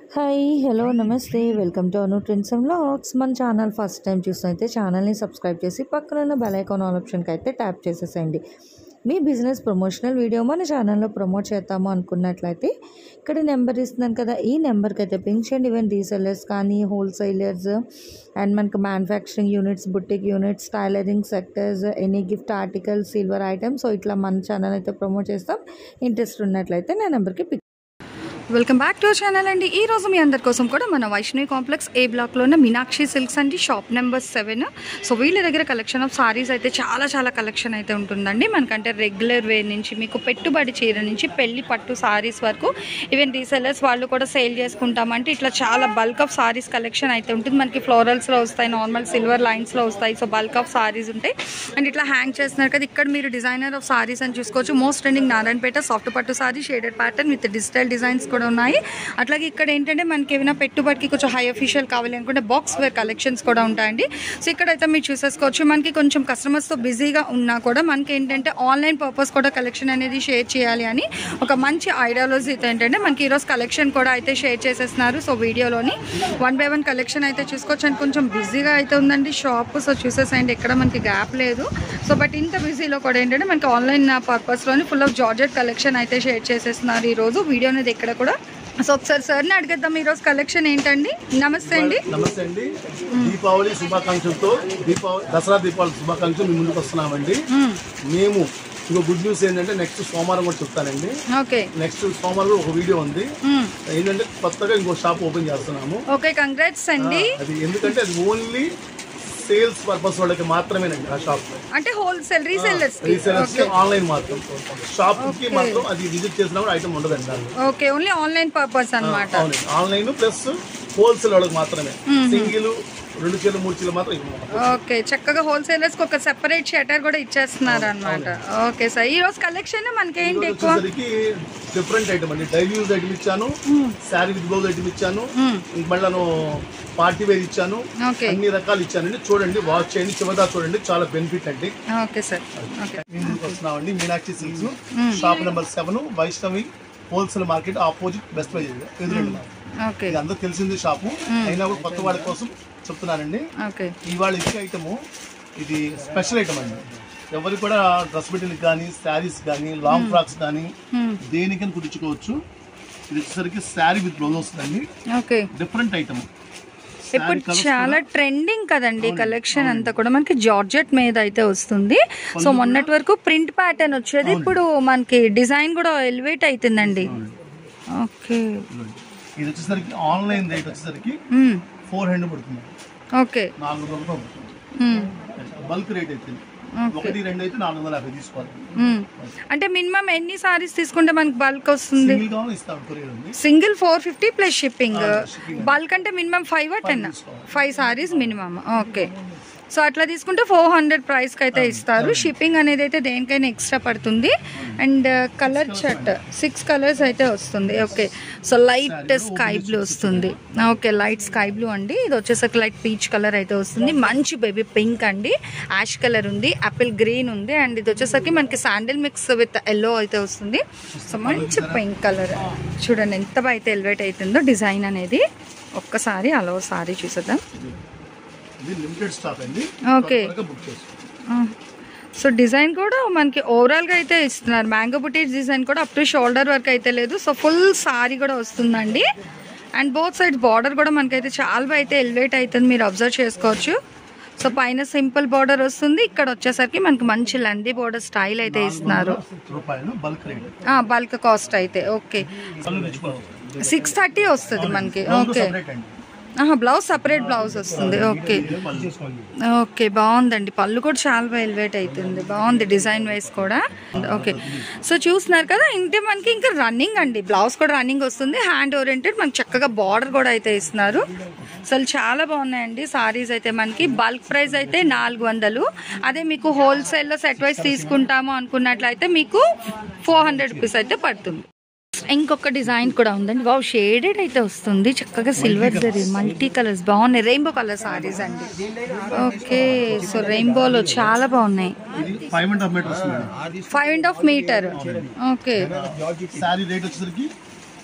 Hi hello నమస్తే welcome to Anu trends and vlogs మన channel first time చూసినైతే ఛానల్ని సబ్స్క్రైబ్ చేసి పక్కన ఉన్న బెల్ ఐకాన్ ఆల్ ఆప్షన్కి అయితే ట్యాప్ చేసేసేయండి మీ బిజినెస్ ప్రమోషనల్ వీడియో మన ఛానల్లో ప్రమోట్ చేద్దాము అనుకున్నట్లయితే ఇక్కడ నెంబర్ ఇస్తున్నాను కదా ఈ నెంబర్కి అయితే పింక్ చేయండి ఈవెన్ రీసెల్లర్స్ కానీ హోల్సేలర్స్ అండ్ మనకి manufacturing units boutique units tailoring sectors any gift articles silver items so ఇట్లా మన ఛానల్ అయితే ప్రమోట్ చేస్తాం ఇంట్రెస్ట్ ఉన్నట్లయితే నా నెంబర్కి పిక్ welcome back to our channel అండి ఈ రోజు మీ అందరి కోసం కూడా మన వైష్ణవి కాంప్లెక్స్ ఏ బ్లాక్లో ఉన్న మీనాక్షి సిల్క్స్ అండి షాప్ నెంబర్ సెవెన్ సో వీళ్ళ దగ్గర కలెక్షన్ ఆఫ్ సారీస్ అయితే చాలా చాలా కలెక్షన్ అయితే ఉంటుందండి మనకంటే రెగ్యులర్ వేర్ నుంచి మీకు పెట్టుబడి చీర నుంచి పెళ్లి పట్టు సారీస్ వరకు ఈవెన్ రీసెలర్స్ వాళ్ళు కూడా సేల్ చేసుకుంటామంటే ఇట్లా చాలా బల్క్ ఆఫ్ సారీస్ కలెక్షన్ అయితే ఉంటుంది మనకి ఫ్లోరల్స్లో వస్తాయి నార్మల్ సిల్వర్ లైన్స్లో వస్తాయి సో బల్క్ ఆఫ్ సారీస్ ఉంటాయి అండ్ ఇట్లా హ్యాంగ్ చేస్తున్నారు కదా ఇక్కడ మీరు డిజైనర్ ఆఫ్ సారీస్ అని చూసుకోవచ్చు మోస్ట్ ట్రెండింగ్ నారాయణపేట సాఫ్ట్ పట్టు sari shaded pattern with digital designs కూడా ఉన్నాయి అట్లాగే ఇక్కడ ఏంటంటే మనకి ఏమైనా పెట్టుబడికి కొంచెం హై అఫీషియల్ కావాలి అనుకుంటే బాక్స్ వేర్ కలెక్షన్స్ కూడా ఉంటాయండి సో ఇక్కడైతే మీరు చూసేసుకోవచ్చు మనకి కొంచెం కస్టమర్స్తో బిజీగా ఉన్నా కూడా మనకి ఏంటంటే ఆన్లైన్ పర్పస్ కూడా కలెక్షన్ అనేది షేర్ చేయాలి అని ఒక మంచి ఐడియాలజీతో ఏంటంటే మనకి ఈరోజు కలెక్షన్ కూడా అయితే షేర్ చేసేస్తున్నారు సో వీడియోలోని వన్ బై వన్ కలెక్షన్ అయితే చూసుకోవచ్చు అండ్ కొంచెం బిజీగా అయితే ఉందండి షాప్ సో చూసేసండి ఎక్కడ మనకి గ్యాప్ లేదు సో బట్ ఇంత బిజీలో కూడా ఏంటంటే మనకి ఆన్లైన్ పర్పస్లోని ఫుల్ ఆఫ్ జార్జెట్ కలెక్షన్ అయితే షేర్ చేసేస్తున్నారు ఈరోజు వీడియో అనేది ఎక్కడ కూడా సో ఒకసారి సార్ని అడిగేద్దాం ఈరోజు కలెక్షన్ ఏంటండి నమస్తే అండి నమస్తే అండి దీపావళి శుభాకాంక్షలతో దీపావళి దసరా దీపావళి శుభాకాంక్షలు మీ ముందుకు వస్తున్నామండి మేము ఇంకో గుడ్ న్యూస్ ఏంటంటే నెక్స్ట్ సోమవారం కూడా చెప్తానండి ఓకే నెక్స్ట్ సోమవారం కూడా ఒక వీడియో ఉంది ఏంటంటే కొత్తగా ఇంకో షాప్ ఓపెన్ చేస్తున్నాము ఓకే కంగ్రాట్స్ అండి అది ఎందుకంటే అది ఓన్లీ సేల్స్ పర్పస్ వాళ్ళకి మాత్రమేనండి ఆ షాప్ అంటే హోల్సేల్ రీసెల్లర్స్ రీసెలర్స్ ఆన్లైన్ మాత్రం షాప్ కి మాత్రం అది విజిట్ చేసినా కూడా ఐటమ్ ఉండదండి దాంట్లో ఓకే ఓన్లీ ఆన్లైన్ పర్పస్ అన్నమాట అవునండి ఆన్లైన్ ప్లస్ హోల్సేల్ వాళ్ళకి మాత్రమే సింగిల్ రెండు చీరలు మూడు చీరలు మాత్రం ఇవ్వము ఓకే చక్కగా హోల్సేలర్స్ కి ఒక సెపరేట్ షటర్ కూడా ఇచ్చేస్తున్నారు అనమాట ఓకే సార్ ఈ రోజు కలెక్షన్ మనకి ఏంటి ఎక్కువ వచ్చేసరికి డిఫరెంట్ ఐటమ్ అండి డైలీ యూజ్ ఐటమ్ ఇచ్చాను శారీ విత్ బ్లౌజ్ ఐటమ్ ఇచ్చాను ఇంక మళ్ళీ పార్టీ వేర్ ఇచ్చాను ఓకే అన్ని రకాలు ఇచ్చానండి చూడండి వాచ్ చేయండి చివరిదా చూడండి చాలా బెనిఫిట్ అండి ఓకే సార్ ఓకే మేము ముందుకు వస్తున్నామండి Meenakshi silks shop number seven Vaishnavi wholesale market opposite best price ఎదురండి మాకు. ఓకే ఇది అందరూ తెలిసింది షాపు అయినా కూడా కొత్త వాళ్ళ కోసం చెప్తున్నానండి ఓకే ఇవాళ ఇచ్చే ఐటము ఇది స్పెషల్ ఐటమ్ అండి ఎవరికి కూడా డ్రెస్ మెటీరియల్ కానీ శారీస్ కానీ లాంగ్ ఫ్రాక్స్ కానీ దేనికని కుట్టించుకోవచ్చు ఇది వచ్చేసరికి శారీ విత్ బ్లౌజ్ వస్తుందండి ఓకే డిఫరెంట్ ఐటమ్ ఇప్పుడు చాలా ట్రెండింగ్ కదండి కలెక్షన్ అంతా కూడా మనకి జార్జెట్ మీద అయితే వస్తుంది సో మొన్నటి వరకు ప్రింట్ ప్యాటర్న్ వచ్చేది ఇప్పుడు మనకి డిజైన్ కూడా ఎలివేట్ అవుతుందండి ఓకే ఇది వచ్చేసరికి ఆన్లైన్ రేట్ వచ్చేసరికి మ్మ్. ఫోర్ హండ్రెడ్ పడుతుంది ఓకే నాలుగు వందల రూపాయలు పడుతుంది మ్మ్. బల్క్ రేట్ అయితే ఒకటి రెండు అయితే నాలుగు వందల యాభై తీసుకోవాలి మ్మ్. అంటే మినిమం ఎన్ని సారీస్ తీసుకుంటే మనకి బల్క్ వస్తుంది సింగిల్ కావాలి ఇస్తాం కొరియర్ ఉంది single four fifty plus shipping shipping. Bulk అంటే మినిమం ఫైవ్ టెన్ తీసుకోవాలి. Five saris minimum okay so అట్లా తీసుకుంటే ఫోర్ హండ్రెడ్ ప్రైస్కి అయితే ఇస్తారు షిప్పింగ్ అనేది అయితే దేనికైనా ఎక్స్ట్రా పడుతుంది and colour shirt six colours అయితే వస్తుంది okay so light sky blue వస్తుంది ఓకే లైట్ స్కై బ్లూ అండి ఇది వచ్చేసరికి లైట్ పీచ్ కలర్ అయితే వస్తుంది మంచి బేబీ పింక్ అండి యాష్ కలర్ ఉంది యాపిల్ గ్రీన్ ఉంది అండ్ ఇది వచ్చేసరికి మనకి శాండిల్ మిక్స్ విత్ ఎల్లో అయితే వస్తుంది సో మంచి పింక్ కలర్ చూడండి ఎంత బాగా అయితే ఎలివేట్ అవుతుందో డిజైన్ అనేది ఒక్కసారి అలో సారీ చూసేద్దాం ఇది లిమిటెడ్ స్టాక్ అండి Okay. త్వరగా బుక్ చేసుకోండి సో డిజైన్ కూడా మనకి ఓవరాల్గా అయితే ఇస్తున్నారు మ్యాంగో బుటీస్ డిజైన్ కూడా అప్ టు షోల్డర్ వరకు అయితే లేదు సో ఫుల్ సారీ కూడా వస్తుందండి అండ్ బోత్ సైడ్స్ బార్డర్ కూడా మనకైతే చాలా బాగా అయితే ఎలివేట్ అవుతుంది మీరు అబ్జర్వ్ చేసుకోవచ్చు సో పైన సింపుల్ బార్డర్ వస్తుంది ఇక్కడ వచ్చేసరికి మనకి మంచి లంది బార్డర్ స్టైల్ అయితే ఇస్తున్నారు రూపాయలు బల్క్ రేట్ బల్క్ కాస్ట్ అయితే ఓకే పళ్ళు తెచ్చుకోవాలి సిక్స్ థర్టీ వస్తుంది మనకి బ్లౌజ్ ఓకే separate అండి బ్లౌజ్ సపరేట్ బ్లౌజ్ వస్తుంది ఓకే పళ్ళు చేసుకోవాలి ఓకే బాగుందండి పళ్ళు కూడా చాలా బాగా ఎలివేట్ అవుతుంది బాగుంది డిజైన్ వైజ్ కూడా ఓకే సో చూస్తున్నారు కదా ఇంటే మనకి ఇంకా రన్నింగ్ అండి బ్లౌజ్ కూడా రన్నింగ్ వస్తుంది హ్యాండ్ ఓరియంటెడ్ మనకి చక్కగా బార్డర్ కూడా అయితే ఇస్తున్నారు అసలు చాలా బాగున్నాయండి సారీస్ అయితే మనకి బల్క్ ప్రైస్ అయితే నాలుగు వందలు అదే మీకు హోల్సేల్లో సెట్ వైజ్ తీసుకుంటాము అనుకున్నట్లయితే మీకు ఫోర్ హండ్రెడ్ రూపీస్ అయితే పడుతుంది ఇంకొక డిజైన్ కూడా ఉందండి వావ్ షేడెడ్ అయితే వస్తుంది చక్కగా సిల్వర్ జరీ మల్టీ కలర్స్ బాగున్నాయి రెయిన్బో కలర్ సారీస్ అండి ఓకే సో రెయిన్బోలో చాలా బాగున్నాయి ఇది ఫైవ్ అండ్ హాఫ్ మీటర్ వస్తుంది madam five and half metre okay sari rate వచ్చేసరికి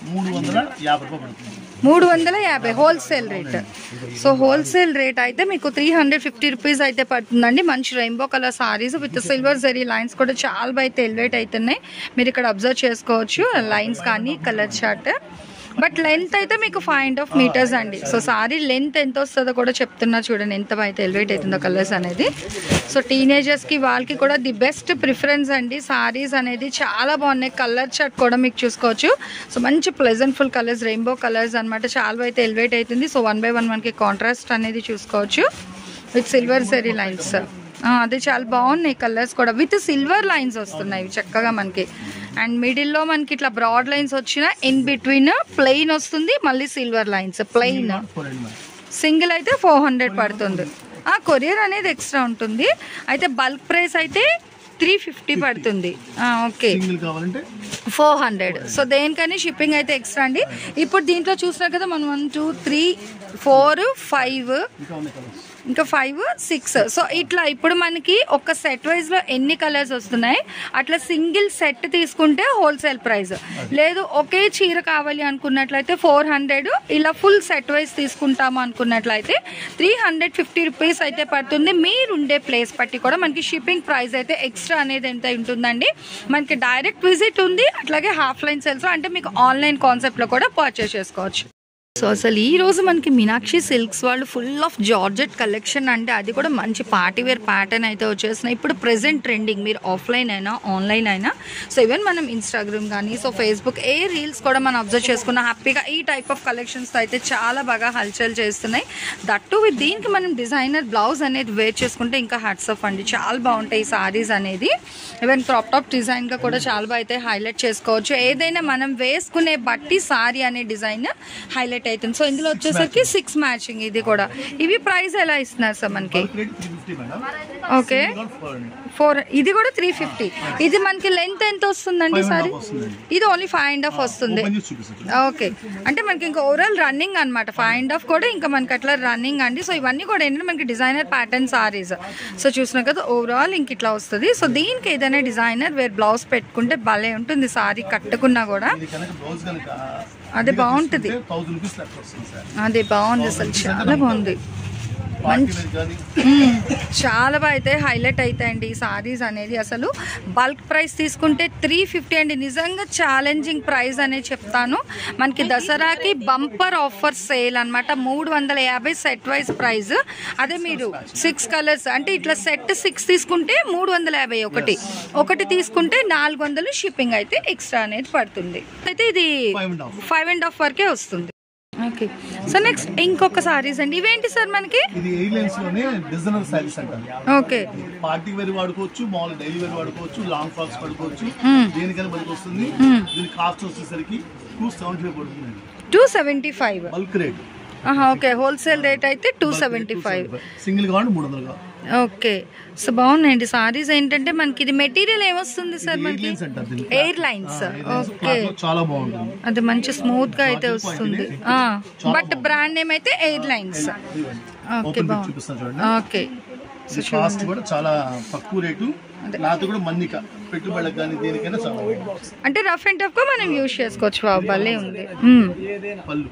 మూడు వందల యాభై రూపాయలు పడుతుంది మూడు వందల యాభై wholesale rate so wholesale rate అయితే మీకు త్రీ హండ్రెడ్ ఫిఫ్టీ రూపీస్ అయితే పడుతుందండి మంచి rainbow colour saris with silver zari lines కూడా చాలా అయితే ఎలివేట్ అవుతున్నాయి మీరు ఇక్కడ అబ్జర్వ్ చేసుకోవచ్చు లైన్స్ కానీ కలర్ చార్ట్ బట్ లెంత్ అయితే మీకు ఫైవ్ అండ్ హాఫ్ మీటర్స్ అండి సో సారీ లెంత్ ఎంత వస్తుందో కూడా చెప్తున్నా చూడండి ఎంత అయితే ఎలివేట్ అవుతుందో కలర్స్ అనేది సో టీనేజర్స్కి వాళ్ళకి కూడా ది బెస్ట్ ప్రిఫరెన్స్ అండి సారీస్ అనేది చాలా బాగున్నాయి కలర్ చార్ట్ కూడా మీకు చూసుకోవచ్చు సో మంచి pleasant full colours rainbow colours అనమాట చాలా అయితే ఎలివేట్ అవుతుంది సో వన్ బై వన్ మనకి కాంట్రాస్ట్ అనేది చూసుకోవచ్చు విత్ సిల్వర్ సెరీ లైన్స్ అదే చాలా బాగున్నాయి కలర్స్ కూడా విత్ సిల్వర్ లైన్స్ వస్తున్నాయి ఇవి చక్కగా మనకి అండ్ మిడిల్లో మనకి ఇట్లా బ్రాడ్ లైన్స్ వచ్చిన ఇన్ బిట్వీన్ ప్లెయిన్ వస్తుంది మళ్ళీ సిల్వర్ లైన్స్ ప్లెయిన్ ఫోర్ అండి మేడం సింగిల్ అయితే ఫోర్ హండ్రెడ్ పడుతుంది ఆ కొరియర్ అనేది ఎక్స్ట్రా ఉంటుంది అయితే బల్క్ ప్రైస్ అయితే త్రీ ఫిఫ్టీ పడుతుంది ఆ, ఓకే సింగిల్ కావాలంటే ఫోర్ హండ్రెడ్ సో దేనికని షిప్పింగ్ అయితే ఎక్స్ట్రా అండి ఇప్పుడు దీంట్లో చూసినా కదా మనం one two three four five ఇంకా ఉన్నాయి కలర్స్ ఇంకా ఫైవ్ సిక్స్ సో ఇట్లా ఇప్పుడు మనకి ఒక సెట్ వైజ్ లో ఎన్ని కలర్స్ వస్తున్నాయి అట్లా సింగిల్ సెట్ తీసుకుంటే హోల్సేల్ ప్రైస్ లేదు ఒకే చీర కావాలి అనుకున్నట్లయితే ఫోర్ హండ్రెడ్ ఇలా ఫుల్ సెట్ వైజ్ తీసుకుంటాము అనుకున్నట్లయితే త్రీ హండ్రెడ్ ఫిఫ్టీ రూపీస్ అయితే పడుతుంది మీరు ఉండే ప్లేస్ బట్టి కూడా మనకి షిప్పింగ్ ప్రైస్ అయితే ఎక్స్ట్రా అనేది ఎంత ఉంటుందండి మనకి డైరెక్ట్ విజిట్ ఉంది అట్లాగే హాఫ్ లైన్ సేల్స్ అంటే మీకు ఆన్లైన్ కాన్సెప్ట్ లో కూడా పర్చేస్ చేసుకోవచ్చు సో అసలు ఈ రోజు మనకి మీనాక్షి సిల్క్స్ వాళ్ళు ఫుల్ ఆఫ్ జార్జెట్ కలెక్షన్ అంటే అది కూడా మంచి పార్టీ వేర్ ప్యాటర్న్ అయితే వచ్చేస్తున్నాయి ఇప్పుడు ప్రెసెంట్ ట్రెండింగ్ మీరు ఆఫ్లైన్ అయినా ఆన్లైన్ అయినా సో ఈవెన్ మనం ఇన్స్టాగ్రామ్ కానీ సో ఫేస్బుక్ ఏ రీల్స్ కూడా మనం అబ్జర్వ్ చేసుకున్న హ్యాపీగా ఈ టైప్ ఆఫ్ కలెక్షన్స్ అయితే చాలా బాగా హల్చల్ చేస్తున్నాయి దట్టు విత్ దీనికి మనం డిజైనర్ బ్లౌజ్ అనేది వేర్ చేసుకుంటే ఇంకా హ్యాట్స్ ఆఫ్ అండి చాలా బాగుంటాయి ఈ సారీస్ అనేది ఈవెన్ క్రాప్ టాప్ డిజైన్ గా కూడా చాలా బాగా అయితే హైలైట్ చేసుకోవచ్చు ఏదైనా మనం వేసుకునే బట్టి సారీ అనే డిజైన్ హైలైట్ అవుతుంది సో ఇందులో వచ్చేసరికి సిక్స్ మ్యాచింగ్ ఇది కూడా ఇవి ప్రైస్ ఎలా ఇస్తున్నారు సార్ మనకి bulk rate three fifty madam okay single four అండి ఫోర్ ఇది కూడా త్రీ ఫిఫ్టీ ఇది మనకి లెంత్ ఎంత వస్తుందండి Five and సారీ half వస్తుందండి. ఇది ఓన్లీ ఫైవ్ అండ్ హాఫ్ వస్తుంది ఓపెన్ చేసి చూపిస్తాను ఓకే అంటే మనకి ఇంకా ఓవరాల్ రన్నింగ్ అనమాట ఫైవ్ అండ్ హాఫ్ కూడా ఇంకా మనకి అట్లా రన్నింగ్ అండి సో ఇవన్నీ కూడా ఏంటంటే మనకి డిజైనర్ ప్యాటర్న్ సారీస్ సో చూసినా కదా ఓవరాల్ ఇంక ఇట్లా వస్తుంది సో దీనికి ఏదైనా డిజైనర్ వేర్ బ్లౌజ్ పెట్టుకుంటే భలే ఉంటుంది సారీ కట్టుకున్నా కూడా ఇది కనుక బ్లౌజ్ కనుక అది బాగుంటది. థౌసండ్ రూపీస్ లెక్క వస్తుంది సార్ అది బాగుంది అసలు చాలా బాగుంది పార్టీ వేర్ కానీ మ్మ్. చాలా బాగా అయితే హైలైట్ అవుతాయండి ఈ సారీస్ అనేది అసలు బల్క్ ప్రైస్ తీసుకుంటే త్రీ ఫిఫ్టీ అండి నిజంగా ఛాలెంజింగ్ ప్రైస్ అనేది చెప్తాను మనకి దసరాకి బంపర్ ఆఫర్ సేల్ అన్నమాట మూడు వందల యాభై సెట్ వైజ్ ప్రైస్ అదే మీరు సిక్స్ కలర్స్ అంటే ఇట్లా సెట్ సిక్స్ తీసుకుంటే మూడు వందల యాభై ఒకటి ఒకటి తీసుకుంటే నాలుగు వందలు షిప్పింగ్ అయితే ఎక్స్ట్రా అనేది పడుతుంది అయితే ఇది Five and half. Five and half వరకే వస్తుంది ఓకే సో నెక్స్ట్ ఇంకొక సారీస్ అండి ఇవేంటి సార్ మనకి ఇది ఎయిర్లైన్స్ లోనే డిజైనర్ శారీస్ అంటారు ఓకే పార్టీ వేర్ వాడుకోవచ్చు మామూలు డైలీ వేర్ వాడుకోవచ్చు లాంగ్ ఫ్రాక్స్ వాడుకోవచ్చు దేనికైనా పనికి వస్తుంది దీని కాస్ట్ వచ్చేసరికి టూ సెవెంటీ ఫైవ్ పడుతుంది two seventy five bulk rate okay wholesale rate అయితే టూ సెవెంటీ ఫైవ్ సింగిల్ కావాలి మూడు వందలు కావాలి ఓకే సో బాగున్నాయండి సారీస్ ఏంటంటే మనకి ఇది మెటీరియల్ ఏమొస్తుంది సార్ మనకి ఎయిర్లైన్స్ అంటారు దీన్ని. ఎయిర్ లైన్స్ ఆ, airlines ఓకే cloth లో చాలా బాగుంటుంది అది మంచి స్మూత్ గా అయితే Cotton వస్తుంది quality ఆ, చాలా బట్ బ్రాండ్ నేమ్ అయితే ఎయిర్ లైన్స్ ఇదిగోండి. ఓకే ఓపెన్ బాగుంది చూపిస్తాను చూడండి ఓకే ఇది కాస్ట్ కూడా చాలా తక్కువ రేటు నాతో కూడా మన్నిక పెట్టుబడులకు కానీ దేనికైనా చాలా బాగుంది. అంటే రఫ్ అండ్ టఫ్ గా మనం యూజ్ చేసుకోవచ్చు వావ్, భలే ఉంది మ్మ్. పళ్ళు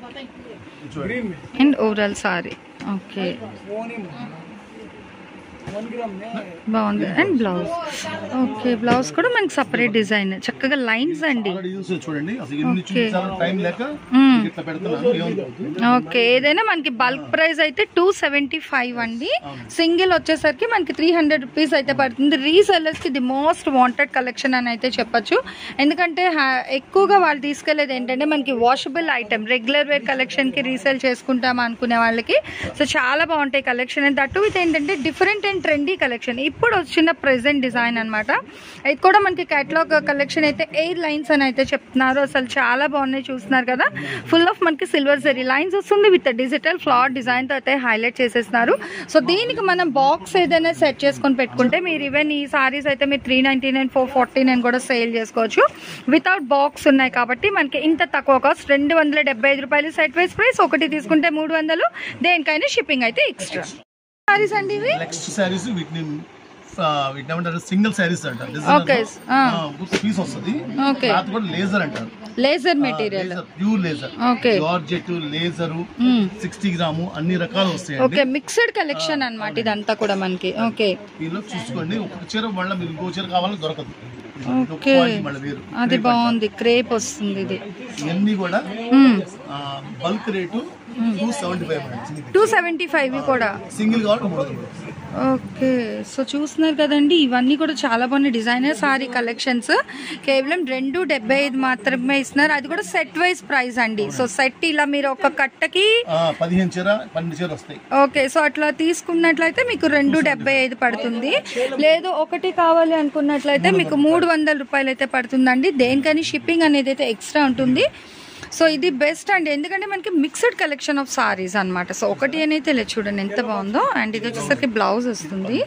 ఇది చూడండి అండ్ ఓవరాల్ సారీ ఓకే బాగుంది అండ్ బ్లౌజ్ ఓకే బ్లౌజ్ కూడా మనకి సపరేట్ డిజైన్ చక్కగా లైన్స్ అండి ఆల్రెడీ యూస్ చూడండి అసలు ఎన్ని చూపించాలని టైం లేక మ్మ్. ఇట్లా పెడుతున్నాను ఏమనుకోవద్దు ఓకే ఏదైనా మనకి బల్క్ ప్రైస్ అయితే టూ సెవెంటీ ఫైవ్ అండి సింగిల్ వచ్చేసరికి మనకి త్రీ హండ్రెడ్ రూపీస్ అయితే పడుతుంది రీసెల్లర్స్ కి ది మోస్ట్ వాంటెడ్ కలెక్షన్ అని అయితే చెప్పొచ్చు ఎందుకంటే హా- ఎక్కువగా వాళ్ళు తీసుకెళ్లేది ఏంటంటే మనకి washable item regular wear collection కి రీసేల్ చేసుకుంటాం అనుకునే వాళ్ళకి సో చాలా బాగుంటాయి కలెక్షన్ అండ్ దట్టు విత్ ఏంటంటే డిఫరెంట్ అండ్ ట్రెండీ కలెక్షన్ ఇప్పుడు వచ్చిన ప్రెసెంట్ డిజైన్ అన్నమాట ఇది కూడా మనకి కేటలాగ్ కలెక్షన్ అయితే ఎయిర్ లైన్స్ అని అయితే చెప్తున్నారు అసలు చాలా బాగున్నాయి చూస్తున్నారు కదా ఫుల్ ఆఫ్ మనకి సిల్వర్ జరీ లైన్స్ వస్తుంది విత్ డిజిటల్ ఫ్లవర్ డిజైన్ తో అయితే హైలైట్ చేసేస్తున్నారు సో దీనికి మనం బాక్స్ ఏదైనా సెట్ చేసుకొని పెట్టుకుంటే మీరు ఈవెన్ ఈ సారీస్ అయితే మీరు three ninety nine four forty nine కూడా సేల్ చేసుకోవచ్చు వితౌట్ బాక్స్ ఉన్నాయి కాబట్టి మనకి ఇంత తక్కువ కాస్ట్ రెండు వందల డెబ్బై ఐదు రూపాయలు సెట్ వైస్ ప్రైస్ ఒకటి తీసుకుంటే మూడు వందలు దేనికైనా షిప్పింగ్ అయితే ఎక్స్ట్రా సారీస్ అండి ఇవి నెక్స్ట్ శారీస్ వీటిని ఆ, వీటిని ఏమంటారు సింగిల్ శారీస్ అంటారు Okay, ఆ. పీస్ వస్తుంది Okay. క్లాత్ కూడా లేజర్ అంటారు laser material pure laser okay georgette laser sixty gram అన్ని రకాలు వస్తాయండి ఓకే మిక్స్డ్ కలెక్షన్ అన్నమాట ఇదంతా కూడా మనకి ఓకే దీనిలో చూసుకోండి ఒక చీర మళ్ళీ మీరు ఇంకో చీర కావాలని దొరకదు ఇది ఒక ఓకే quality మళ్ళీ వేరు అది బాగుంది క్రేప్ వస్తుంది ఇది ఇవన్నీ కూడా bulk rate two seventy five two seventy five కూడా సింగిల్ కాబట్టి మూడు వందలు. ఓకే సో చూస్తున్నారు కదండి ఇవన్నీ కూడా చాలా బాగున్నాయి డిజైనర్ సారీ కలెక్షన్స్ కేవలం రెండు డెబ్బై ఐదు మాత్రమే ఇస్తున్నారు అది కూడా సెట్ వైజ్ ప్రైస్ అండి సో సెట్ ఇలా మీరు ఒక కట్టకి ఆ, పదిహేను చీర పన్నెండు చీర వస్తాయి ఓకే సో అట్లా తీసుకున్నట్లయితే మీకు రెండు డెబ్బై ఐదు పడుతుంది లేదు ఒకటి కావాలి అనుకున్నట్లయితే మీకు మూడు వందల రూపాయలు అయితే పడుతుందండి దేనికని షిప్పింగ్ అనేది అయితే ఎక్స్ట్రా ఉంటుంది సో ఇది బెస్ట్ అండి ఎందుకంటే మనకి మిక్స్డ్ కలెక్షన్ ఆఫ్ సారీస్ అన్నమాట సో ఒకటి అని అయితే లేదు చూడండి ఎంత బాగుందో అండ్ ఇది వచ్చేసరికి బ్లౌజ్ వస్తుంది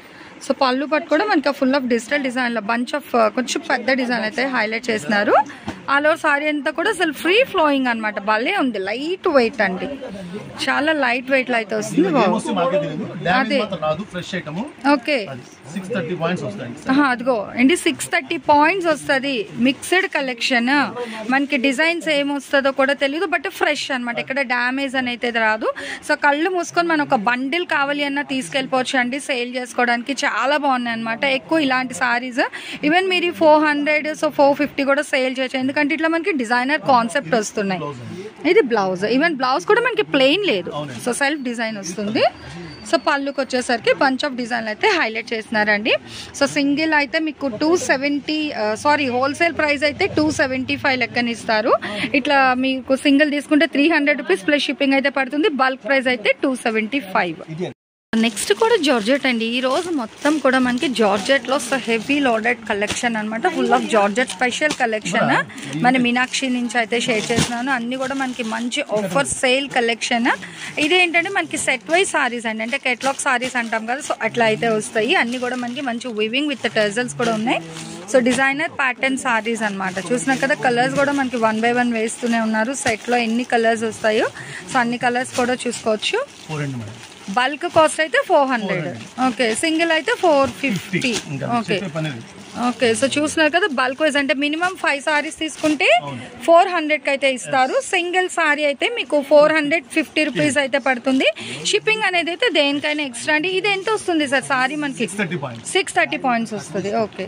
సో పళ్ళు పట్టు కూడా మనకి ఫుల్ ఆఫ్ డిజిటల్ డిజైన్లో బంచ్ ఆఫ్ కొంచెం పెద్ద డిజైన్ అయితే హైలైట్ చేసినారు ఆల్ ఓవర్ సారీ అంతా కూడా అసలు ఫ్రీ ఫ్లోయింగ్ అన్నమాట భలే ఉంది లైట్ వెయిట్ అండి చాలా లైట్ వెయిట్ లో అయితే వస్తుంది బాగుంది ఏమొస్తే మాకే తెలియదు డ్యామేజ్ మాత్రం రాదు ఫ్రెష్ ఐటమ్ ఓకే అది సిక్స్ థర్టీ పాయింట్స్ వస్తాయి ఆహా, అదిగో ఏంటి సిక్స్ థర్టీ పాయింట్స్ వస్తుంది మిక్స్డ్ కలెక్షన్ మనకి డిజైన్స్ ఏమొస్తుందో కూడా తెలియదు బట్ ఫ్రెష్ అన్నమాట ఇక్కడ డ్యామేజ్ అని అయితే రాదు సో కళ్ళు మూసుకొని మనం ఒక బండిల్ కావాలి అన్న తీసుకెళ్ళిపోవచ్చు అండి సేల్ చేసుకోవడానికి చాలా బాగున్నాయి అనమాట ఎక్కువ ఇలాంటి సారీస్ ఈవెన్ మీరు four hundred so four fifty కూడా సేల్ చేయొచ్చు ఎందుకంటే ఇట్లా మనకి డిజైనర్ కాన్సెప్ట్ వస్తున్నాయి ఇది బ్లౌజ్ ఈవెన్ బ్లౌజ్ కూడా మనకి ప్లెయిన్ లేదు సో సెల్ఫ్ డిజైన్ వస్తుంది సో పళ్ళుకి వచ్చేసరికి బంచ్ ఆఫ్ డిజైన్లు అయితే హైలైట్ చేస్తున్నారండి సో సింగిల్ అయితే మీకు two seventy sorry wholesale price అయితే టూ సెవెంటీ ఫైవ్ లెక్కన ఇస్తారు ఇట్లా మీకు సింగిల్ తీసుకుంటే three hundred rupees plus shipping అయితే పడుతుంది బల్క్ ప్రైస్ అయితే టూ సెవెంటీ ఫైవ్ నెక్స్ట్ కూడా జార్జెట్ అండి ఈ రోజు మొత్తం కూడా మనకి జార్జెట్ లో హెవీ లోడెడ్ కలెక్షన్ అన్నమాట full of georgette special collection మన మీనాక్షి నుంచి అయితే షేర్ చేస్తున్నాను అన్ని కూడా మనకి మంచి ఆఫర్ సేల్ కలెక్షన్ ఇదేంటంటే మనకి సెట్ వైజ్ సారీస్ అండి అంటే కెట్లాగ్ సారీస్ అంటాం కదా సో అట్లా అయితే వస్తాయి అన్ని కూడా మనకి మంచి వివింగ్ విత్ టెజల్స్ కూడా ఉన్నాయి సో డిజైనర్ ప్యాటర్న్ సారీస్ అన్నమాట చూసినా కదా కలర్స్ కూడా మనకి వన్ బై వన్ వేస్తూనే ఉన్నారు సెట్ లో ఎన్ని కలర్స్ వస్తాయో సో అన్ని కలర్స్ కూడా చూసుకోవచ్చు ఫోర్ అండి మేడం బల్క్ కాస్ట్ అయితే ఫోర్ హండ్రెడ్ ఓకే సింగిల్ అయితే ఫోర్ ఫిఫ్టీ ఇంకా ఓకే చెప్పే పని లేదు. ఓకే సో చూస్తున్నారు కదా బల్క్ వైజ్ అంటే మినిమం ఫైవ్ సారీస్ తీసుకుంటే ఫోర్ హండ్రెడ్ కి అయితే ఇస్తారు సింగిల్ సారీ అయితే మీకు ఫోర్ హండ్రెడ్ ఫిఫ్టీ రూపీస్ అయితే పడుతుంది షిప్పింగ్ అనేది అయితే దేనికైనా ఎక్స్ట్రా అండి ఇది ఎంత వస్తుంది సార్ సారీ మనకి six thirty points six thirty points వస్తుంది ఓకే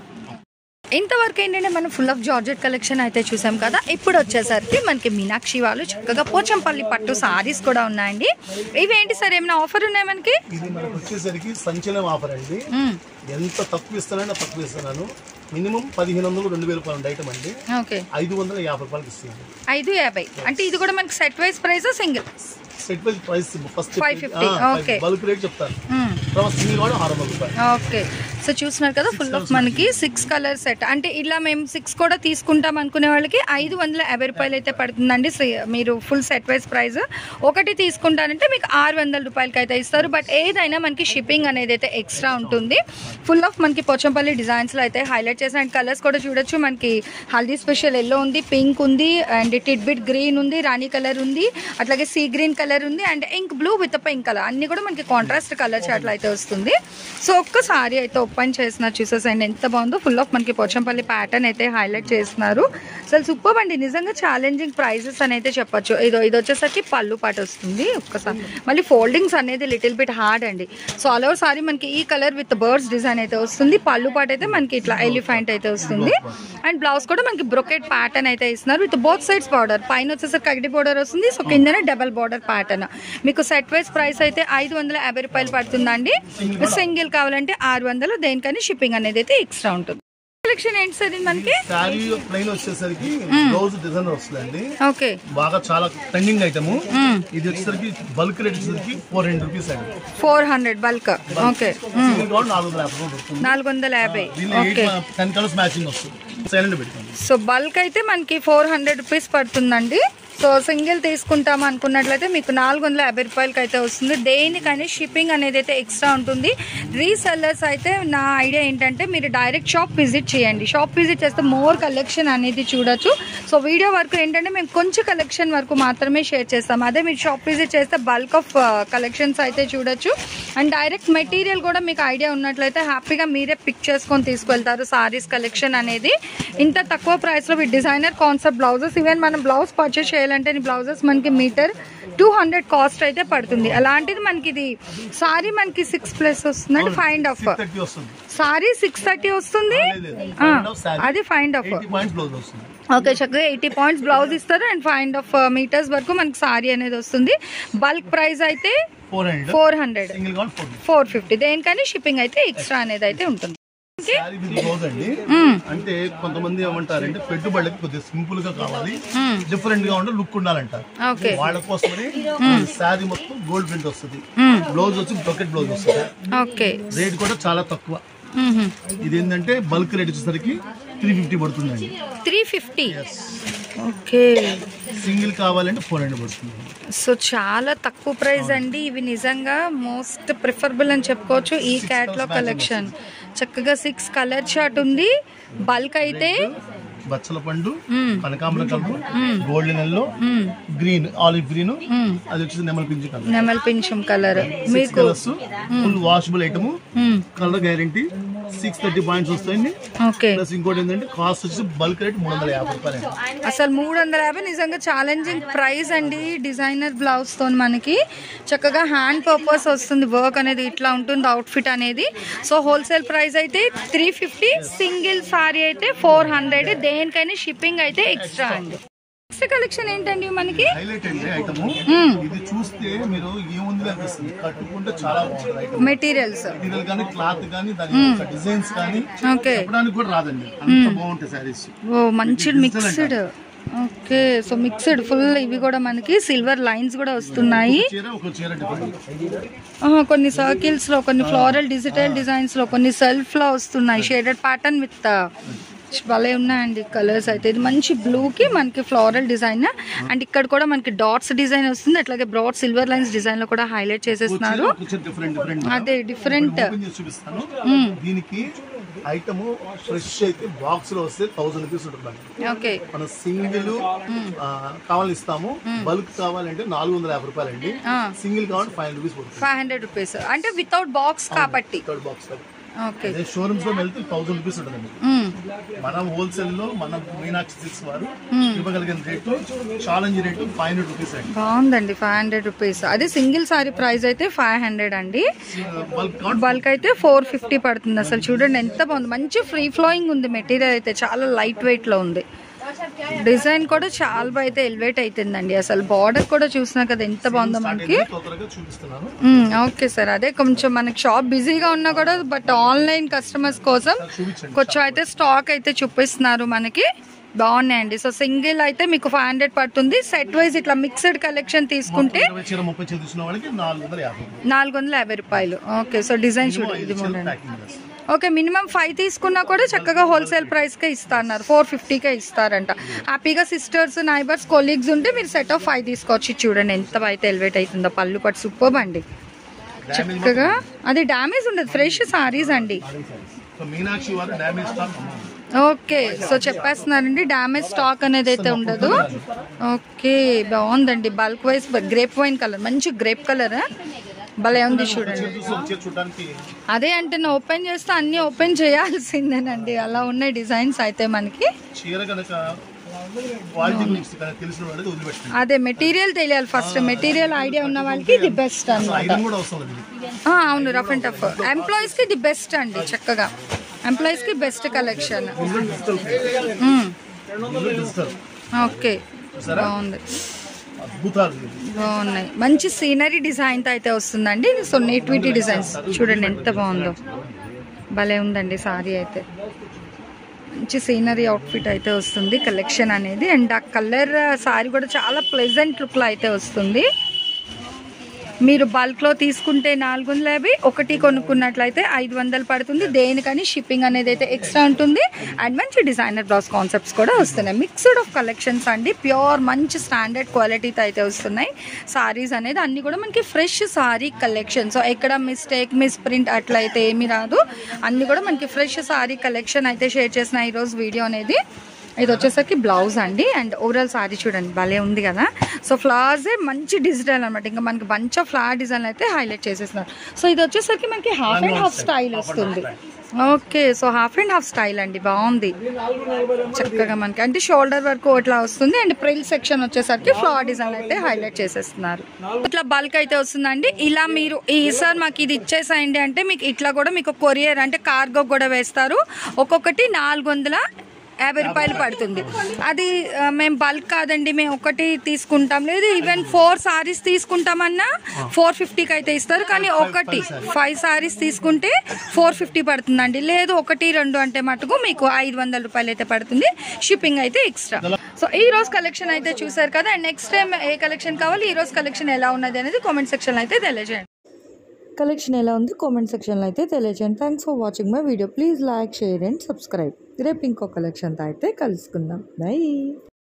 ఇంతవరకు ఏంటంటే మనం ఫుల్ ఆఫ్ జార్జెట్ కలెక్షన్ అయితే చూసాం కదా ఇప్పుడు వచ్చేసరికి మనకి మీనాక్షి వాళ్ళు చక్కగా పోచంపల్లి పట్టు సారీస్ కూడా ఉన్నాయండి ఇవి ఏంటి సార్ ఏమైనా ఆఫర్ ఉన్నాయి మనకి ఇది మనకు వచ్చేసరికి సంచలనం ఆఫర్ అండి మ్మ్. ఎంత తక్కువ ఇస్తానంటే తక్కువ ఇస్తున్నాను మినిమం పదిహేను వందలు రెండు వేల రూపాయలు ఐటమ్ అండి ఓకే ఐదు వందల యాభై రూపాయలకి ఇస్తున్నాను ఐదు యాభై అంటే ఇది కూడా మనకి set wise price single set wise price first 550, okay. Bulk rate చెప్తాను తర్వాత సింగిల్ వాడు ఆరు వందల రూపాయలు ఓకే సో చూస్తున్నారు కదా ఫుల్ ఆఫ్ మనకి సిక్స్ కలర్ సెట్ అంటే ఇలా మేము సిక్స్ కూడా తీసుకుంటాం అనుకునే వాళ్ళకి ఐదు వందల యాభై రూపాయలు అయితే పడుతుందండి సో మీరు ఫుల్ సెట్ వైజ్ ప్రైస్ ఒకటి తీసుకుంటారంటే మీకు ఆరు వందల రూపాయలకి అయితే ఇస్తారు బట్ ఏదైనా మనకి షిప్పింగ్ అనేది అయితే ఎక్స్ట్రా ఉంటుంది ఫుల్ ఆఫ్ మనకి పోచంపల్లి డిజైన్స్లో అయితే హైలైట్ చేసిన అండ్ కలర్స్ కూడా చూడొచ్చు మనకి హల్దీ స్పెషల్ ఎల్లో ఉంది పింక్ ఉంది అండ్ టిడ్బిట్ గ్రీన్ ఉంది రాణి కలర్ ఉంది అట్లాగే సీ గ్రీన్ కలర్ ఉంది and ink blue with pink colour అన్ని కూడా మనకి కాంట్రాస్ట్ కలర్ చాట్లు అయితే వస్తుంది సో ఒక్కసారి అయితే ఓపెన్ చేసినారు చూసేసండి ఎంత బాగుందో ఫుల్ ఆఫ్ మనకి పోచంపల్లి ప్యాటర్న్ అయితే హైలైట్ చేస్తున్నారు అసలు సూపర్ అండి నిజంగా ఛాలెంజింగ్ ప్రైజెస్ అని అయితే చెప్పొచ్చు ఇదో ఇది వచ్చేసరికి పళ్ళు పాట వస్తుంది ఒక్కసారి మళ్ళీ ఫోల్డింగ్స్ అనేది లిటిల్ బిట్ హార్డ్ అండి సో ఆల్ ఓవర్ సారీ మనకి ఈ కలర్ విత్ బర్డ్స్ డిజైన్ అయితే వస్తుంది పళ్ళు పాట అయితే మనకి ఇట్లా ఎలిఫెంట్ అయితే వస్తుంది అండ్ బ్లౌజ్ కూడా మనకి బ్రొకెట్ ప్యాటర్న్ అయితే ఇస్తున్నారు విత్ బోత్ సైడ్స్ బార్డర్ పైన వచ్చేసరికి కగడి బార్డర్ వస్తుంది సో కిందనే డబల్ బార్డర్ ప్యాటర్న్ మీకు సెట్ వైజ్ ప్రైస్ అయితే ఐదు వందల యాభై రూపాయలు పడుతుందండి సింగిల్ కావాలంటే ఆరు వందలు దేనికని షిప్పింగ్ అనేది అయితే ఎక్స్ట్రా ఉంటుంది కలెక్షన్ ఏంటి సార్ ఇది మనకి శారీ ప్లెయిన్ వచ్చేసరికి బ్లౌజ్ డిజైన్ వస్తుందండి ఓకే బాగా చాలా ట్రెండింగ్ ఐటమ్ ఇది వచ్చేసరికి బల్క్ రేట్ వచ్చేసరికి ఫోర్ హండ్రెడ్ రూపీస్ అండి four hundred bulk okay single కావాలి నాలుగు వందల యాభై రూపాయలు వస్తుంది నాలుగు వందల యాభై దీనిలో okay eight ten colours matching వస్తుంది సైలెంట్ పెట్టుకోండి సో బల్క్ అయితే మనకి ఫోర్ హండ్రెడ్ రూపీస్ పడుతుందండి సో సింగిల్ తీసుకుంటాం అనుకున్నట్లయితే మీకు నాలుగు వందల యాభై రూపాయలకి అయితే వస్తుంది దేనికైనా షిప్పింగ్ అనేది అయితే ఎక్స్ట్రా ఉంటుంది రీసెల్లర్స్ అయితే నా ఐడియా ఏంటంటే మీరు డైరెక్ట్ షాప్ విజిట్ చేయండి షాప్ విజిట్ చేస్తే మోర్ కలెక్షన్ అనేది చూడొచ్చు సో వీడియో వరకు ఏంటంటే మేము కొంచెం కలెక్షన్ వరకు మాత్రమే షేర్ చేస్తాం అదే మీరు షాప్ విజిట్ చేస్తే బల్క్ ఆఫ్ కలెక్షన్స్ అయితే చూడొచ్చు అండ్ డైరెక్ట్ మెటీరియల్ కూడా మీకు ఐడియా ఉన్నట్లయితే హ్యాపీగా మీరే పిక్ చేసుకొని తీసుకెళ్తారు సారీస్ కలెక్షన్ అనేది ఇంత తక్కువ ప్రైస్లో with designer concept blouses even మనం బ్లౌజ్ పర్చేస్ చేయాలంటే ఈ బ్లౌజెస్ మనకి మీటర్ టూ హండ్రెడ్ కాస్ట్ అయితే పడుతుంది అలాంటిది మనకి ఇది సారీ మనకి సిక్స్ ప్లస్ వస్తుందండి ఫైండ్ ఆఫ్ థర్టీ వస్తుంది సారీ సిక్స్ థర్టీ వస్తుంది లేదు, లేదు. ఆ, Find off saree. అది find off eighty points blouse వస్తుంది ఓకే చక్కగా ఎయిటీ పాయింట్స్ బ్లౌజ్ ఇస్తారు అండ్ ఫైండ్ ఆఫ్ మీటర్స్ వరకు మనకి సారీ అనేది వస్తుంది బల్క్ ప్రైస్ అయితే four hundred four hundred single కావాలి ఫోర్ ఫోర్ ఫిఫ్టీ దేనికని షిప్పింగ్ అయితే ఎక్స్ట్రా అనేది అయితే ఉంటుంది శారీ విత్ బ్లౌజ్ అండి అంటే కొంతమంది ఏమంటారంటే పెట్టుబడులకి కొద్దిగా సింపుల్ గా కావాలి డిఫరెంట్ గా ఉండే లుక్ ఉండాలంటారు ఓకే వాళ్ళ కోసమని శారీ మొత్తం గోల్డ్ ప్రింట్ వస్తుంది బ్లౌజ్ వచ్చి బ్రొకెట్ బ్లౌజ్ వస్తుంది ఓకే రేట్ కూడా చాలా తక్కువ ఇది ఏంటంటే బల్క్ రేట్ వచ్చేసరికి త్రీ ఫిఫ్టీ పడుతుందండి త్రీ ఫిఫ్టీ ఓకే సింగిల్ కావాలంటే ఫోర్ హండ్రెడ్ పడుతుంది సో చాలా తక్కువ ప్రైస్ అండి ఇవి నిజంగా మోస్ట్ ప్రిఫరబుల్ అని చెప్పుకోవచ్చు ఈ క్యాట్లాగ్ కలెక్షన్ చక్కగా సిక్స్ కలర్ చార్ట్ ఉంది బల్క్ అయితే బచ్చల పండు కనకాంబర colour golden yellow green olive green అది వచ్చేసి నెమల్ పింఛి కలర్ నెమల్ పింఛం కలర్ మీకు colours full washable item colour guarantee six thirty points వస్తాయండి ఓకే ప్లస్ ఇంకోటి ఏంటంటే కాస్ట్ వచ్చి బల్క్ రేట్ మూడు వందల యాభై రూపాయలు అసలు మూడు వందల యాభై నిజంగా ఛాలెంజింగ్ ప్రైస్ అండి డిజైనర్ బ్లౌజ్ తో మనకి చక్కగా హ్యాండ్ పర్పస్ వస్తుంది వర్క్ అనేది ఇట్లా ఉంటుంది అవుట్ఫిట్ అనేది సో హోల్సేల్ ప్రైస్ అయితే త్రీ ఫిఫ్టీ సింగిల్ సారీ అయితే ఫోర్ హండ్రెడ్ దేనికైనా షిప్పింగ్ అయితే ఎక్స్ట్రా అండి నెక్స్ట్ కలెక్షన్ ఏంటండి మనకి హైలైట్ అండి ఐటమ్ ఇది చూస్తే మీరు ఏముంది అనిపిస్తుంది కట్టుకుంటే చాలా బాగుంటుంది ఐటమ్ మెటీరియల్స్ మెటీరియల్ కానీ క్లాత్ కానీ దాని డిజైన్స్ కానీ ఓకే చెప్పడానికి కూడా రాదండి అంత బాగుంటాయి శారీస్ ఓ మంచి mixed okay so mixed full ఇవి కూడా మనకి సిల్వర్ లైన్స్ కూడా వస్తున్నాయి చీర ఒక చీర డిఫరెంట్ ఆహా, కొన్ని సర్కిల్స్ లో కొన్ని ఫ్లోరల్ డిజిటల్ డిజైన్స్ లో కొన్ని సెల్ఫ్ లో వస్తున్నాయి షేడెడ్ ప్యాటర్న్ విత్ భలే ఉన్నాయండి కలర్స్ అయితే ఇది మంచి బ్లూ కి మనకి ఫ్లోరల్ డిజైన్ అండ్ ఇక్కడ కూడా మనకి డాట్స్ డిజైన్ వస్తుంది అట్లాగే బ్రాడ్ సిల్వర్ లైన్స్ డిజైన్ లో కూడా హైలైట్ చేసేస్తున్నారు ఒక చీర డిఫరెంట్ డిఫరెంట్ అదే డిఫరెంట్ ఓపెన్ చేసి చూపిస్తాను దీనికి ఐటమ్ ఫ్రెష్ అయితే బాక్స్ లో వస్తే థౌసండ్ రూపీస్ ఉంటుంది ఓకే మన సింగిల్ కావాలి ఇస్తాము బల్క్ కావాలంటే నాలుగు వందల యాభై రూపాయలు అండి సింగిల్ కావాలంటే ఫైవ్ రూపీస్ పడుతుంది ఫైవ్ హండ్రెడ్ రూపీస్ అంటే వితౌట్ బాక్స్ కాబట్టి థర్డ్ బాక్స్ ఓకే అదే షోరూమ్స్ లో వెళ్తే థౌసండ్ రూపీస్ ఉంటుందండి మనం హోల్సేల్ లో మన మీనాక్షి సిక్స్ వారు ఇవ్వగలిగిన rate challenge rate five hundred rupees అండి బాగుందండి ఫైవ్ హండ్రెడ్ రూపీస్ అదే సింగిల్ సారీ ప్రైస్ అయితే ఫైవ్ హండ్రెడ్ అండి బల్క్ కావాలి బల్క్ అయితే ఫోర్ ఫిఫ్టీ పడుతుంది అసలు చూడండి ఎంత బాగుంది మంచి ఫ్రీ ఫ్లోయింగ్ ఉంది మెటీరియల్ అయితే చాలా లైట్ వెయిట్ లో ఉంది డిజైన్ కూడా చాలా బాగా అయితే ఎలివేట్ అవుతుందండి అసలు బార్డర్ కూడా చూసినా కదా ఎంత బాగుందో మనకి తొందరగా చూపిస్తున్నాను మ్మ్, ఓకే సార్ అదే కొంచెం మనకి షాప్ బిజీగా ఉన్నా కూడా బట్ ఆన్లైన్ కస్టమర్స్ కోసం చూపించండి కొంచెం అయితే స్టాక్ అయితే చూపిస్తున్నారు మనకి బాగున్నాయండి సో సింగిల్ అయితే మీకు ఫైవ్ హండ్రెడ్ పడుతుంది సెట్ వైజ్ ఇట్లా మిక్స్డ్ కలెక్షన్ తీసుకుంటే ఇరవై చీర ముప్పై చీర తీసుకున్న వాళ్ళకి నాలుగు వందల యాభై నాలుగు వందల యాభై రూపాయలు ఓకే సో డిజైన్ చూడు ఇది చూడండి ప్యాకింగ్ చేస్తాం ఓకే మినిమం ఫైవ్ తీసుకున్నా కూడా చక్కగా హోల్సేల్ ప్రైస్కే ఇస్తారన్నారు ఫోర్ ఫిఫ్టీకే ఇస్తారంట హ్యాపీగా సిస్టర్స్ నైబర్స్ కొలీగ్స్ ఉంటే మీరు సెట్ ఆఫ్ ఫైవ్ తీసుకోవచ్చు ఇది చూడండి ఎంత అయితే ఎలివేట్ అవుతుందో పళ్ళు పట్టు సూపర్ అండి చక్కగా అది డ్యామేజ్ ఉండదు ఫ్రెష్ సారీస్ అండి సో మీనాక్షి వారు డ్యామేజ్ స్టాక్ ఓకే సో చెప్పేస్తున్నారండి డ్యామేజ్ స్టాక్ అనేది అయితే ఉండదు ఓకే బాగుందండి bulk wise grape wine colour మంచి గ్రేప్ కలర్ భలే ఉంది చూడండి చూసి ఒక చీర చూడడానికి అదే అంటే నేను ఓపెన్ చేస్తే అన్ని ఓపెన్ చేయాల్సిందేనండి అలా ఉన్నాయి డిజైన్స్ అయితే మనకి చీర కనుక క్వాలిటీ గురించి కనుక తెలిసిన వాళ్ళకి వదిలిపెట్టండి అదే మెటీరియల్ తెలియాలి ఫస్ట్ మెటీరియల్ ఐడియా ఉన్న వాళ్ళకి ది బెస్ట్ అన్నమాట ఐరన్ కూడా అవసరం లేదు ఆ, అవును రఫ్ అండ్ టఫ్ ఎంప్లాయీస్ కి ది బెస్ట్ అండి చక్కగా ఎంప్లాయీస్ కి బెస్ట్ కలెక్షన్ ఇందులో డిజిటల్ ఇందులో డిజిటల్ ఓకే బాగుంది అద్భుతాలు ఇవి. బాగున్నాయి మంచి సీనరీ డిజైన్ తో అయితే వస్తుందండి సో నేటివిటీ డిజైన్స్ చూడండి ఎంత బాగుందో భలే ఉందండి సారీ అయితే మంచి సీనరీ అవుట్ఫిట్ అయితే వస్తుంది కలెక్షన్ అనేది అండ్ ఆ కలర్ సారీ కూడా చాలా ప్లెజెంట్ లుక్ లో అయితే వస్తుంది మీరు బల్క్లో తీసుకుంటే నాలుగు వందల యాభై ఒకటి కొనుక్కున్నట్లయితే ఐదు వందలు పడుతుంది దేనికని షిప్పింగ్ అనేది అయితే ఎక్స్ట్రా ఉంటుంది అండ్ మంచి డిజైనర్ బ్లౌజ్ కాన్సెప్ట్స్ కూడా వస్తున్నాయి మిక్స్డ్ ఆఫ్ కలెక్షన్స్ అండి ప్యూర్ మంచి స్టాండర్డ్ క్వాలిటీతో అయితే వస్తున్నాయి సారీస్ అనేది అన్ని కూడా మనకి ఫ్రెష్ సారీ కలెక్షన్ సో ఎక్కడ మిస్టేక్ మిస్ ప్రింట్ అట్లయితే ఏమీ రాదు అన్ని కూడా మనకి ఫ్రెష్ సారీ కలెక్షన్ అయితే షేర్ చేసిన ఈరోజు వీడియో అనేది ఇది వచ్చేసరికి బ్లౌజ్ అండి అండ్ ఓవరాల్ సారీ చూడండి భలే ఉంది కదా సో ఫ్లవర్స్ మంచి డిజిటల్ అనమాట ఇంకా మనకి బంచ్ ఆఫ్ ఫ్లవర్ డిజైన్ అయితే హైలైట్ చేసేస్తున్నారు సో ఇది వచ్చేసరికి మనకి హాఫ్ అండ్ హాఫ్ స్టైల్ వస్తుంది okay so half and half style అండి బాగుంది చక్కగా మనకి అంటే షోల్డర్ వరకు ఇట్లా వస్తుంది అండ్ ప్రిల్ సెక్షన్ వచ్చేసరికి ఫ్లవర్ డిజైన్ అయితే హైలైట్ చేసేస్తున్నారు ఇట్లా బల్క్ అయితే వస్తుందండి ఇలా మీరు ఈ సార్ మాకు ఇది ఇచ్చేసేయండి అంటే మీకు ఇట్లా కూడా మీకు కొరియర్ అంటే కార్గో కూడా వేస్తారు ఒక్కొక్కటి నాలుగు వందల యాభై రూపాయలు పడుతుంది అది ఆ, మేము బల్క్ కాదండి మేము ఒకటి తీసుకుంటాం లేదు ఈవెన్ ఫోర్ సారీస్ తీసుకుంటామన్నా ఫోర్ ఫిఫ్టీకి అయితే ఇస్తారు కానీ ఒకటి ఫైవ్ సారీస్ తీసుకుంటే ఫోర్ ఫిఫ్టీ పడుతుందండి లేదు ఒకటి రెండు అంటే మటుకు మీకు ఐదు వందల రూపాయలు అయితే పడుతుంది షిప్పింగ్ అయితే ఎక్స్ట్రా సో ఈ రోజు కలెక్షన్ అయితే చూసారు కదా అండ్ నెక్స్ట్ టైం ఏ కలెక్షన్ కావాలి ఈ రోజు కలెక్షన్ ఎలా ఉన్నది అనేది కామెంట్ సెక్షన్ అయితే తెలియజేయండి కలెక్షన్ ఎలా ఉంది కామెంట్ సెక్షన్లో అయితే తెలియజేయండి thanks for watching my video please like share and subscribe రేపు ఇంకో కలెక్షన్తో అయితే కలుసుకుందాం బై